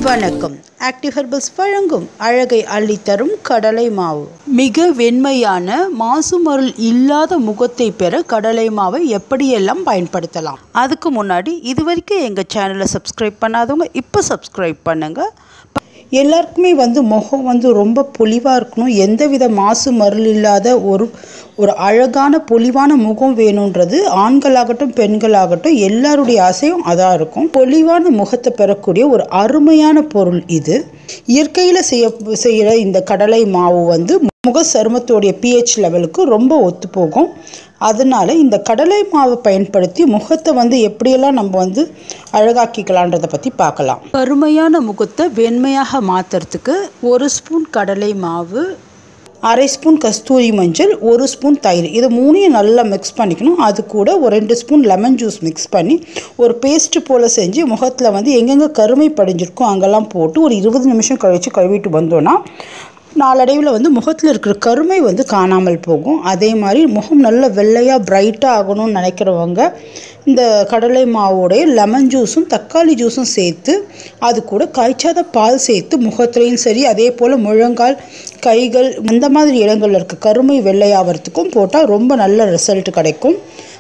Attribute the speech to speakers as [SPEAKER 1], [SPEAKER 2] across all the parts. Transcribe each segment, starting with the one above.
[SPEAKER 1] வணக்கம் active herbals வழங்கும் அழகை அள்ளித்தரும் கடலை மாவு மிக வெண்மையான மாசுமருள் இல்லாத முகத்தை பெற கடலை மாவை எப்படியெல்லாம் பயன்படுத்தலாம் அதுக்கு முன்னாடி இது வரைக்கும் எங்கள் சேனலை சப்ஸ்கிரைப் பண்ணாதவங்க இப்போ சப்ஸ்கிரைப் பண்ணுங்கள் எல்லாருக்குமே வந்து முகம் வந்து ரொம்ப பொலிவாக இருக்கணும் எந்தவித மாசு மருள் இல்லாத ஒரு ஒரு அழகான பொலிவான முகம் வேணுன்றது ஆண்களாகட்டும் பெண்களாகட்டும் எல்லாருடைய ஆசையும் அதாக இருக்கும் பொலிவான முகத்தை பெறக்கூடிய ஒரு அருமையான பொருள் இது இயற்கையில் செய்ய செய்கிற இந்த கடலை மாவு வந்து முக சருமத்தோடைய பிஹெச் லெவலுக்கு ரொம்ப ஒத்து போகும் அதனால இந்த கடலை மாவை பயன்படுத்தி முகத்தை வந்து எப்படியெல்லாம் நம்ம வந்து அழகாக்கிக்கலான்றதை பற்றி பார்க்கலாம் கருமையான முகத்தை வெண்மையாக மாற்றுறதுக்கு ஒரு ஸ்பூன் கடலை மாவு அரை ஸ்பூன் கஸ்தூரி மஞ்சள் ஒரு ஸ்பூன் தயிர் இது மூணையும் நல்லா மிக்ஸ் பண்ணிக்கணும் அது கூட ஒரு ரெண்டு ஸ்பூன் லெமன் ஜூஸ் மிக்ஸ் பண்ணி ஒரு பேஸ்ட்டு போல் செஞ்சு முகத்தில் வந்து எங்கெங்கே கருமை படிஞ்சிருக்கோ அங்கெல்லாம் போட்டு ஒரு இருபது நிமிஷம் கழித்து கழுவிட்டு வந்தோன்னா நாளடைவில் வந்து முகத்தில் இருக்கிற கருமை வந்து காணாமல் போகும் அதே மாதிரி முகம் நல்ல வெள்ளையாக பிரைட்டாக ஆகணும்னு நினைக்கிறவங்க இந்த கடலை மாவோடைய லெமன் ஜூஸும் தக்காளி ஜூஸும் சேர்த்து அது கூட காய்ச்சாத பால் சேர்த்து முகத்துலேயும் சரி அதே போல் முழங்கால் கைகள் அந்த மாதிரி இடங்களில் இருக்க கருமை வெள்ளையாகிறதுக்கும் போட்டால் ரொம்ப நல்ல ரிசல்ட் கிடைக்கும்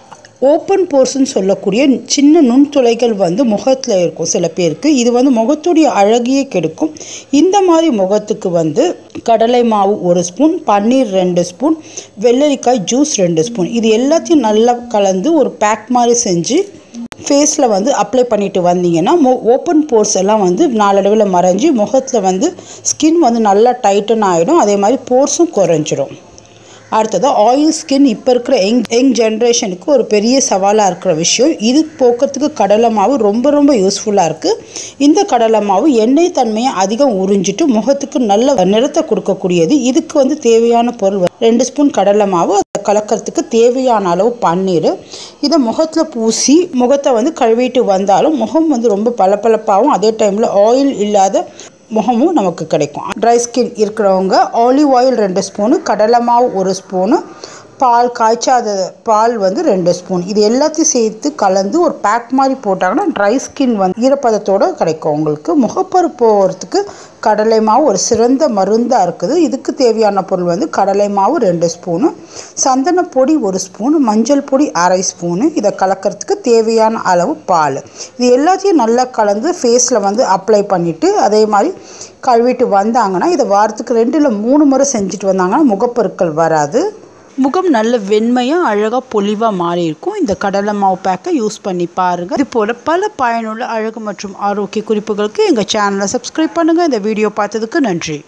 [SPEAKER 1] ஓப்பன் போர்ஸ்ன்னு சொல்லக்கூடிய சின்ன நுண்துளைகள் வந்து முகத்தில் இருக்கும் சில பேருக்கு இது வந்து முகத்துடைய அழகியே கெடுக்கும் இந்த மாதிரி முகத்துக்கு வந்து கடலை மாவு ஒரு ஸ்பூன் பன்னீர் ரெண்டு ஸ்பூன் வெள்ளரிக்காய் ஜூஸ் ரெண்டு ஸ்பூன் இது எல்லாத்தையும் நல்லா கலந்து ஒரு பேக் மாதிரி செஞ்சு ஃபேஸில் வந்து அப்ளை பண்ணிட்டு வந்தீங்கன்னா மோ ஓப்பன் போர்ஸ் எல்லாம் வந்து நாளடைவில் மறைஞ்சி முகத்தில் வந்து ஸ்கின் வந்து நல்லா டைட்டன் ஆகிடும் அதே மாதிரி போர்ஸும் குறைஞ்சிரும் அடுத்தது ஆயில் ஸ்கின் இப்போ இருக்கிற யங் யங் ஜென்ரேஷனுக்கு ஒரு பெரிய சவாலாக இருக்கிற விஷயம் இது போக்குறதுக்கு கடலை மாவு ரொம்ப ரொம்ப யூஸ்ஃபுல்லாக இருக்குது இந்த கடலை மாவு எண்ணெய் தன்மையை அதிகம் உறிஞ்சிட்டு முகத்துக்கு நல்ல நிறத்தை கொடுக்கக்கூடியது இதுக்கு வந்து தேவையான பொருள் ரெண்டு ஸ்பூன் கடலை மாவு அதை கலக்கிறதுக்கு தேவையான அளவு பன்னீர் இதை முகத்தில் பூசி முகத்தை வந்து கழுவிட்டு வந்தாலும் முகம் வந்து ரொம்ப பளபளப்பாகவும் அதே டைமில் ஆயில் இல்லாத முகமும் நமக்கு கிடைக்கும் ட்ரை ஸ்கின் இருக்கிறவங்க ஆலிவ் ஆயில் ரெண்டு ஸ்பூனு கடலை மாவு ஒரு ஸ்பூனு பால் காய்ச்சாத பால் வந்து ரெண்டு ஸ்பூன் இது எல்லாத்தையும் சேர்த்து கலந்து ஒரு பேக் மாதிரி போட்டாங்கன்னா ட்ரை ஸ்கின் வந்து ஈரப்பதத்தோடு கிடைக்கும் உங்களுக்கு முகப்பரு போகிறதுக்கு கடலை மாவு ஒரு சிறந்த மருந்தாக இருக்குது இதுக்கு தேவையான பொருள் வந்து கடலை மாவு ரெண்டு ஸ்பூனு சந்தன பொடி ஒரு ஸ்பூனு மஞ்சள் பொடி அரை ஸ்பூனு இதை கலக்கிறதுக்கு தேவையான அளவு பால் இது எல்லாத்தையும் நல்லா கலந்து ஃபேஸில் வந்து அப்ளை பண்ணிவிட்டு அதே மாதிரி கழுவிட்டு வந்தாங்கன்னா இதை வாரத்துக்கு ரெண்டு இல்லை மூணு முறை செஞ்சுட்டு வந்தாங்கன்னா முகப்பொருட்கள் வராது முகம் நல்ல வெண்மையாக அழகாக பொலிவாக மாறி இருக்கும் இந்த கடலை மாவு பேக்கை யூஸ் பண்ணி பாருங்கள் இது போல் பல பயனுள்ள அழகு மற்றும் ஆரோக்கிய குறிப்புகளுக்கு எங்கள் சேனலை சப்ஸ்கிரைப் பண்ணுங்கள் இந்த வீடியோ பார்த்ததுக்கு நன்றி